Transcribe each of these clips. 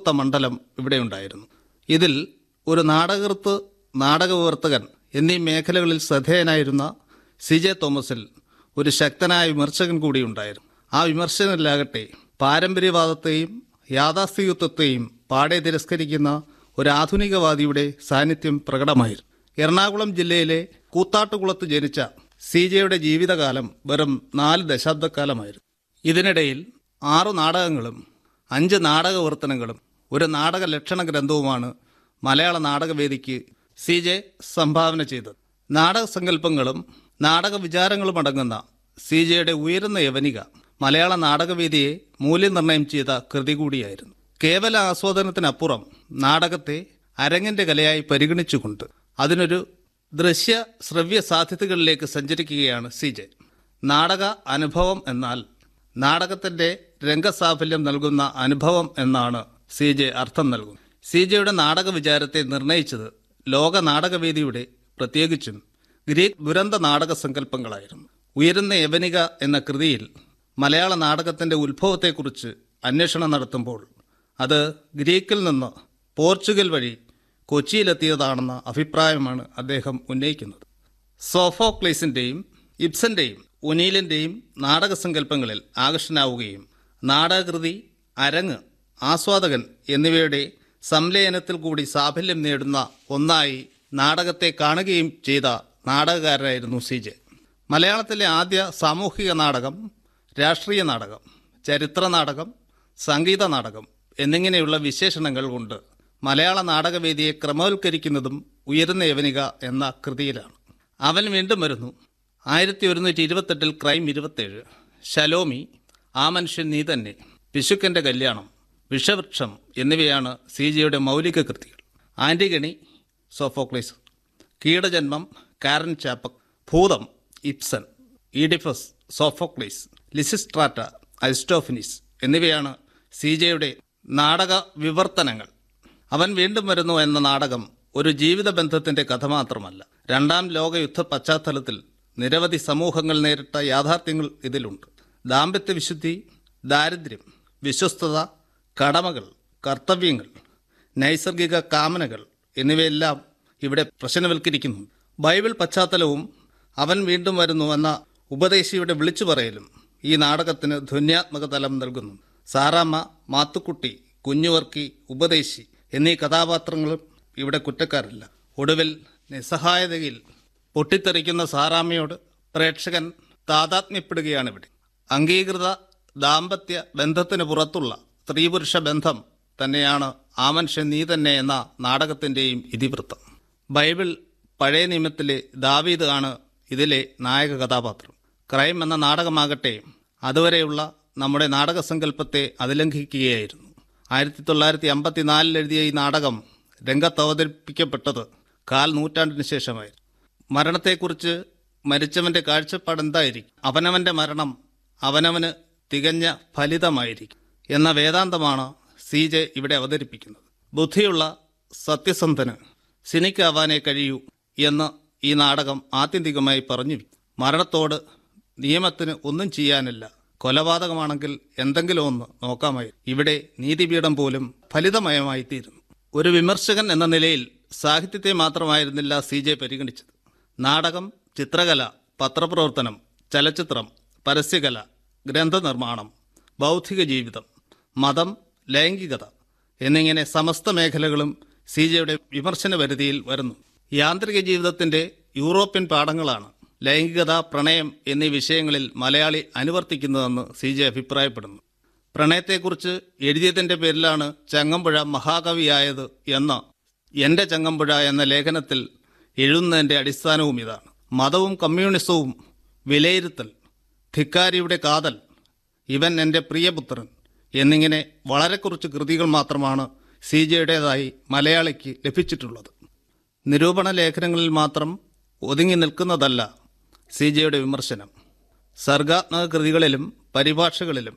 പങ്കുവത്ത മണ്ഡലം ഇവിടെയുണ്ടായിരുന്നു ഇതിൽ ഒരു നാടകൃത്ത് നാടകവിവർത്തകൻ എന്നീ മേഖലകളിൽ ശ്രദ്ധേയനായിരുന്ന സി ജെ തോമസിൽ ഒരു ശക്തനായ വിമർശകൻ കൂടിയുണ്ടായിരുന്നു ആ വിമർശനത്തിലാകട്ടെ പാരമ്പര്യവാദത്തെയും യാഥാസ്ഥികത്വത്തെയും പാടെ തിരസ്കരിക്കുന്ന ഒരു ആധുനികവാദിയുടെ സാന്നിധ്യം പ്രകടമായിരുന്നു എറണാകുളം ജില്ലയിലെ കൂത്താട്ടുകുളത്ത് ജനിച്ച സി ജെയുടെ ജീവിതകാലം വെറും നാല് ദശാബ്ദക്കാലമായിരുന്നു ഇതിനിടയിൽ ആറു നാടകങ്ങളും അഞ്ച് നാടകവർത്തനങ്ങളും ഒരു നാടക ലക്ഷണ ഗ്രന്ഥവുമാണ് മലയാള നാടകവേദിക്ക് സി ജെ സംഭാവന ചെയ്തത് നാടക സങ്കല്പങ്ങളും നാടക വിചാരങ്ങളും അടങ്ങുന്ന സി ജെയുടെ ഉയരുന്ന യവനിക മലയാള നാടകവേദിയെ മൂല്യനിർണ്ണയം ചെയ്ത കൃതി കൂടിയായിരുന്നു കേവല ആസ്വാദനത്തിനപ്പുറം നാടകത്തെ അരങ്ങിന്റെ കലയായി പരിഗണിച്ചുകൊണ്ട് അതിനൊരു ദൃശ്യ ശ്രവ്യ സാധ്യതകളിലേക്ക് സഞ്ചരിക്കുകയാണ് സി ജെ നാടക അനുഭവം എന്നാൽ നാടകത്തിന്റെ രംഗസാഫല്യം നൽകുന്ന അനുഭവം എന്നാണ് സി ജെ അർത്ഥം നൽകുന്നത് സി ജെയുടെ നാടക വിചാരത്തെ നിർണയിച്ചത് ലോക നാടകവേദിയുടെ പ്രത്യേകിച്ചും ഗ്രീക്ക് ദുരന്ത നാടക സങ്കല്പങ്ങളായിരുന്നു ഉയരുന്ന യവനിക എന്ന കൃതിയിൽ മലയാള നാടകത്തിന്റെ ഉത്ഭവത്തെക്കുറിച്ച് അന്വേഷണം നടത്തുമ്പോൾ അത് ഗ്രീക്കിൽ നിന്ന് പോർച്ചുഗൽ വഴി കൊച്ചിയിലെത്തിയതാണെന്ന അഭിപ്രായമാണ് അദ്ദേഹം ഉന്നയിക്കുന്നത് സോഫോക്ലേസിന്റെയും ഇബ്സന്റെയും ഒനീലിന്റെയും നാടകസങ്കല്പങ്ങളിൽ ആകർഷനാവുകയും നാടകകൃതി അരങ്ങ് ആസ്വാദകൻ എന്നിവയുടെ സംലയനത്തിൽ കൂടി സാഫല്യം നേടുന്ന ഒന്നായി നാടകത്തെ കാണുകയും ചെയ്ത നാടകകാരനായിരുന്നു സി ജെ മലയാളത്തിലെ ആദ്യ സാമൂഹിക നാടകം രാഷ്ട്രീയ നാടകം ചരിത്ര നാടകം സംഗീത നാടകം എന്നിങ്ങനെയുള്ള വിശേഷണങ്ങൾ കൊണ്ട് മലയാള നാടകവേദിയെ ക്രമവൽക്കരിക്കുന്നതും ഉയരുന്ന യവനിക എന്ന കൃതിയിലാണ് അവൻ വീണ്ടും വരുന്നു ആയിരത്തി ഒരുന്നൂറ്റി ഇരുപത്തെട്ടിൽ ക്രൈം ഇരുപത്തേഴ് ശലോമി ആ മനുഷ്യൻ നീ തന്നെ പിശുക്കൻ്റെ കല്യാണം വിഷവൃക്ഷം എന്നിവയാണ് സി ജിയുടെ മൗലിക കൃതികൾ ആൻറ്റിഗണി സോഫോക്ലേസ് കീടജന്മം കാരൻ ചാപ്പക് ഭൂതം ഇപ്സൻ ഈഡിഫസ് സോഫോക്ലേസ് ലിസിസ്ട്രാറ്റ അരിസ്റ്റോഫിനിസ് എന്നിവയാണ് സി ജെയുടെ നാടക വിവർത്തനങ്ങൾ അവൻ വീണ്ടും വരുന്നു എന്ന നാടകം ഒരു ജീവിത ബന്ധത്തിന്റെ കഥ മാത്രമല്ല രണ്ടാം ലോകയുദ്ധ പശ്ചാത്തലത്തിൽ നിരവധി സമൂഹങ്ങൾ നേരിട്ട യാഥാർത്ഥ്യങ്ങൾ ഇതിലുണ്ട് ദാമ്പത്യ വിശുദ്ധി ദാരിദ്ര്യം വിശ്വസ്തത കടമകൾ കർത്തവ്യങ്ങൾ നൈസർഗിക കാമനകൾ എന്നിവയെല്ലാം ഇവിടെ പ്രശ്നവൽക്കരിക്കുന്നു ബൈബിൾ പശ്ചാത്തലവും അവൻ വീണ്ടും വരുന്നു എന്ന ഉപദേശിയുടെ വിളിച്ചു പറയലും ഈ നാടകത്തിന് ധ്വന്യാത്മക തലം നൽകുന്നു സാറാമ്മ മാത്തുക്കുട്ടി കുഞ്ഞുവർക്കി ഉപദേശി എന്നീ കഥാപാത്രങ്ങളും ഇവിടെ കുറ്റക്കാരില്ല ഒടുവിൽ നിസ്സഹായതയിൽ പൊട്ടിത്തെറിക്കുന്ന സാറാമ്മയോട് പ്രേക്ഷകൻ താതാത്മ്യപ്പെടുകയാണ് ഇവിടെ അംഗീകൃത ദാമ്പത്യ ബന്ധത്തിന് പുറത്തുള്ള സ്ത്രീപുരുഷ ബന്ധം തന്നെയാണ് ആ മനുഷ്യൻ നീ തന്നെ എന്ന നാടകത്തിൻ്റെയും ഇതിവൃത്തം ബൈബിൾ പഴയ നിയമത്തിലെ ദാവീദ് ആണ് ഇതിലെ നായക കഥാപാത്രം ക്രൈം എന്ന നാടകമാകട്ടെ അതുവരെയുള്ള നമ്മുടെ നാടക സങ്കല്പത്തെ അതിലംഘിക്കുകയായിരുന്നു ആയിരത്തി തൊള്ളായിരത്തി അമ്പത്തിനാലിൽ എഴുതിയ ഈ നാടകം രംഗത്ത് അവതരിപ്പിക്കപ്പെട്ടത് കാൽ നൂറ്റാണ്ടിന് ശേഷമായിരുന്നു മരണത്തെക്കുറിച്ച് മരിച്ചവന്റെ കാഴ്ചപ്പാട് എന്തായിരിക്കും അവനവന്റെ മരണം അവനവന് തികഞ്ഞ ഫലിതമായിരിക്കും എന്ന വേദാന്തമാണ് സി ജെ ഇവിടെ അവതരിപ്പിക്കുന്നത് ബുദ്ധിയുള്ള സത്യസന്ധന് സിനിക്കാവാനേ കഴിയൂ എന്ന് ഈ നാടകം ആത്യന്തികമായി പറഞ്ഞു മരണത്തോട് നിയമത്തിന് ഒന്നും ചെയ്യാനില്ല കൊലപാതകമാണെങ്കിൽ എന്തെങ്കിലും ഒന്ന് നോക്കാമായി ഇവിടെ നീതിപീഠം പോലും ഫലിതമയമായി തീരുന്നു ഒരു വിമർശകൻ എന്ന നിലയിൽ സാഹിത്യത്തെ മാത്രമായിരുന്നില്ല സി ജെ പരിഗണിച്ചത് നാടകം ചിത്രകല പത്രപ്രവർത്തനം ചലച്ചിത്രം പരസ്യകല ഗ്രന്ഥനിർമ്മാണം ബൗദ്ധിക ജീവിതം മതം ലൈംഗികത എന്നിങ്ങനെ സമസ്ത മേഖലകളും സി ജെയുടെ വിമർശന പരിധിയിൽ വരുന്നു യാന്ത്രിക ജീവിതത്തിന്റെ യൂറോപ്യൻ പാഠങ്ങളാണ് ലൈംഗികത പ്രണയം എന്നീ വിഷയങ്ങളിൽ മലയാളി അനുവർത്തിക്കുന്നതെന്ന് സി ജെ അഭിപ്രായപ്പെടുന്നു പ്രണയത്തെക്കുറിച്ച് എഴുതിയതിന്റെ പേരിലാണ് ചങ്ങമ്പുഴ മഹാകവിയായത് എന്ന് എന്റെ ചങ്ങമ്പുഴ എന്ന ലേഖനത്തിൽ എഴുതുന്നതിന്റെ അടിസ്ഥാനവും ഇതാണ് മതവും കമ്മ്യൂണിസവും വിലയിരുത്തൽ ധിക്കാരിയുടെ കാതൽ ഇവൻ എൻ്റെ പ്രിയപുത്രൻ എന്നിങ്ങനെ വളരെ കുറച്ച് കൃതികൾ മാത്രമാണ് സി ജെയുടേതായി മലയാളിക്ക് ലഭിച്ചിട്ടുള്ളത് നിരൂപണ ലേഖനങ്ങളിൽ മാത്രം ഒതുങ്ങി നിൽക്കുന്നതല്ല സി ജെയുടെ വിമർശനം സർഗാത്മക കൃതികളിലും പരിഭാഷകളിലും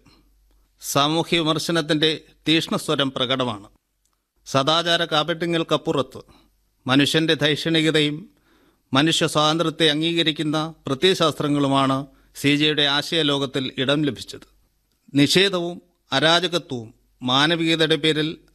സാമൂഹ്യ വിമർശനത്തിൻ്റെ തീക്ഷ്ണസ്വരം പ്രകടമാണ് സദാചാര കാപട്യങ്ങൾക്കപ്പുറത്ത് മനുഷ്യന്റെ ധൈഷണികതയും മനുഷ്യ സ്വാതന്ത്ര്യത്തെ അംഗീകരിക്കുന്ന പ്രത്യയശാസ്ത്രങ്ങളുമാണ് സി ജെയുടെ ആശയലോകത്തിൽ ഇടം ലഭിച്ചത് നിഷേധവും അരാജകത്വവും മാനവികതയുടെ പേരിൽ